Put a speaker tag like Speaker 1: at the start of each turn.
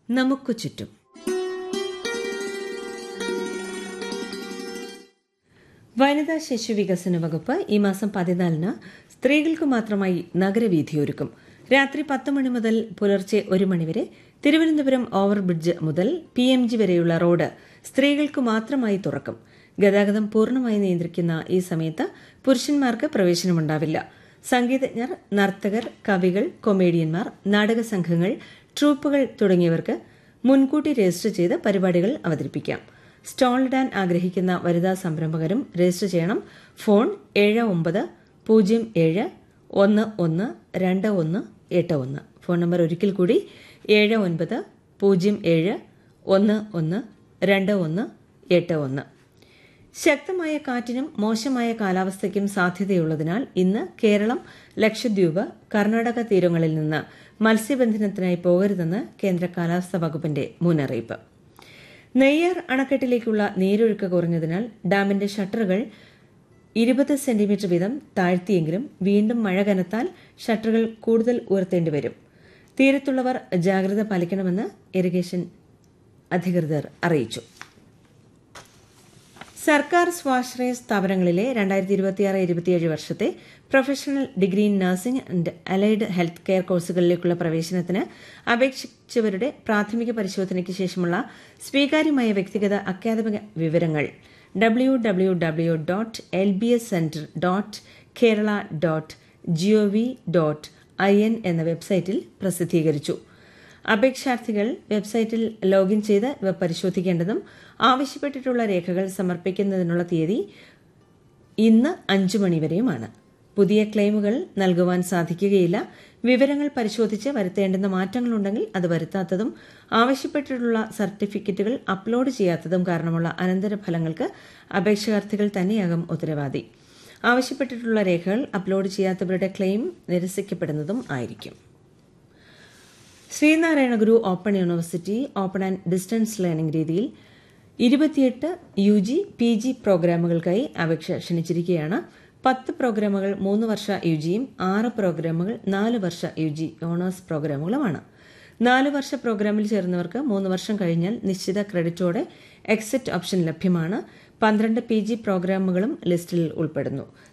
Speaker 1: നമുക്കു ചുറ്റും വനിതാ ശിശു വികസന വകുപ്പ് ഈ മാസം പതിനാലിന് സ്ത്രീകൾക്ക് മാത്രമായി നഗരവീഥിയൊരുക്കും രാത്രി പത്ത് മണി മുതൽ പുലർച്ചെ ഒരു മണിവരെ തിരുവനന്തപുരം ഓവർബ്രിഡ്ജ് മുതൽ പി എം ജി വരെയുള്ള റോഡ് സ്ത്രീകൾക്ക് മാത്രമായി തുറക്കും ഗതാഗതം പൂർണ്ണമായി നിയന്ത്രിക്കുന്ന ഈ സമയത്ത് പുരുഷന്മാർക്ക് പ്രവേശനമുണ്ടാവില്ല സംഗീതജ്ഞർ നർത്തകർ കവികൾ കൊമേഡിയന്മാർ നാടക സംഘങ്ങൾ ട്രൂപ്പുകൾ തുടങ്ങിയവർക്ക് മുൻകൂട്ടി രജിസ്റ്റർ ചെയ്ത് പരിപാടികൾ അവതരിപ്പിക്കാം സ്റ്റാളിടാൻ ആഗ്രഹിക്കുന്ന വനിതാ സംരംഭകരും രജിസ്റ്റർ ചെയ്യണം ഫോൺ ഏഴ് ഒമ്പത് പൂജ്യം ഏഴ് ഒന്ന് ഒന്ന് രണ്ട് ഒന്ന് എട്ട് ഒന്ന് ഫോൺ നമ്പർ ഒരിക്കൽ കൂടി ഏഴ് ഒൻപത് പൂജ്യം ഏഴ് ഒന്ന് ഒന്ന് രണ്ട് ഒന്ന് എട്ട് ഒന്ന് ശക്തമായ കാറ്റിനും മോശമായ കാലാവസ്ഥയ്ക്കും സാധ്യതയുള്ളതിനാൽ ഇന്ന് കേരളം ലക്ഷദ്വീപ് കർണാടക തീരങ്ങളിൽ നിന്ന് മത്സ്യബന്ധനത്തിനായി പോകരുതെന്ന് കേന്ദ്ര കാലാവസ്ഥാ വകുപ്പിന്റെ മുന്നറിയിപ്പ് നെയ്യാർ അണക്കെട്ടിലേക്കുള്ള നീരൊഴുക്ക് കുറഞ്ഞതിനാൽ ഡാമിന്റെ ഷട്ടറുകൾ ഇരുപത് സെന്റിമീറ്റർ വീതം താഴ്ത്തിയെങ്കിലും വീണ്ടും മഴ കനത്താൽ ഷട്ടറുകൾ കൂടുതൽ ഉയർത്തേണ്ടി വരും തീരത്തുള്ളവർ ജാഗ്രത പാലിക്കണമെന്ന് ഇറിഗേഷൻ അധികൃതർ അറിയിച്ചു സർക്കാർ സ്വാശ്രയ സ്ഥാപനങ്ങളിലെ രണ്ടായിരത്തി ഇരുപത്തിയാറ് ഇരുപത്തിയേഴ് വർഷത്തെ professional degree in nursing and allied health care കോഴ്സുകളിലേക്കുള്ള പ്രവേശനത്തിന് അപേക്ഷിച്ചവരുടെ പ്രാഥമിക പരിശോധനയ്ക്ക് ശേഷമുള്ള സ്വീകാര്യമായ വ്യക്തിഗത അക്കാദമിക വിവരങ്ങൾ W W W dot L B S centre dot Kerala dot GOV dot I N എന്ന വെബ്സൈറ്റിൽ പ്രസിദ്ധീകരിച്ചു അപേക്ഷാർത്ഥികൾ വെബ്സൈറ്റിൽ ലോഗിൻ ചെയ്ത് ഇവ പരിശോധിക്കേണ്ടതും ആവശ്യപ്പെട്ടിട്ടുള്ള രേഖകൾ സമർപ്പിക്കുന്നതിനുള്ള തീയതി ഇന്ന് അഞ്ചു മണിവരെയുമാണ് പുതിയ ക്ലെയിമുകൾ നൽകുവാൻ സാധിക്കുകയില്ല വിവരങ്ങൾ പരിശോധിച്ച് വരുത്തേണ്ടുന്ന മാറ്റങ്ങളുണ്ടെങ്കിൽ അത് വരുത്താത്തതും ആവശ്യപ്പെട്ടിട്ടുള്ള സർട്ടിഫിക്കറ്റുകൾ അപ്ലോഡ് ചെയ്യാത്തതും കാരണമുള്ള അനന്തരഫലങ്ങൾക്ക് അപേക്ഷാർത്ഥികൾ തന്നെയാകും ഉത്തരവാദി ആവശ്യപ്പെട്ടിട്ടുള്ള രേഖകൾ അപ്ലോഡ് ചെയ്യാത്തവരുടെ ക്ലെയിം നിരസിക്കപ്പെടുന്നതും ആയിരിക്കും Sreenarayana Guru open university open and distance learning രീതിയിൽ ഇരുപത്തിയെട്ട് യു ജി പി ജി പ്രോഗ്രാമുകൾക്കായി അപേക്ഷ ക്ഷണിച്ചിരിക്കുകയാണ് പത്ത് പ്രോഗ്രാമുകൾ മൂന്ന് വർഷ യു ജിയും ആറ് പ്രോഗ്രാമുകൾ നാല് വർഷ യു ജി ഓണേഴ്സ് പ്രോഗ്രാമുകളുമാണ് നാല് വർഷ പ്രോഗ്രാമിൽ ചേർന്നവർക്ക് മൂന്ന് വർഷം കഴിഞ്ഞാൽ നിശ്ചിത ക്രെഡിറ്റോടെ എക്സിറ്റ് ഓപ്ഷൻ ലഭ്യമാണ് പന്ത്രണ്ട് പി ജി പ്രോഗ്രാമുകളും ലിസ്റ്റിൽ ഉൾപ്പെടുന്നു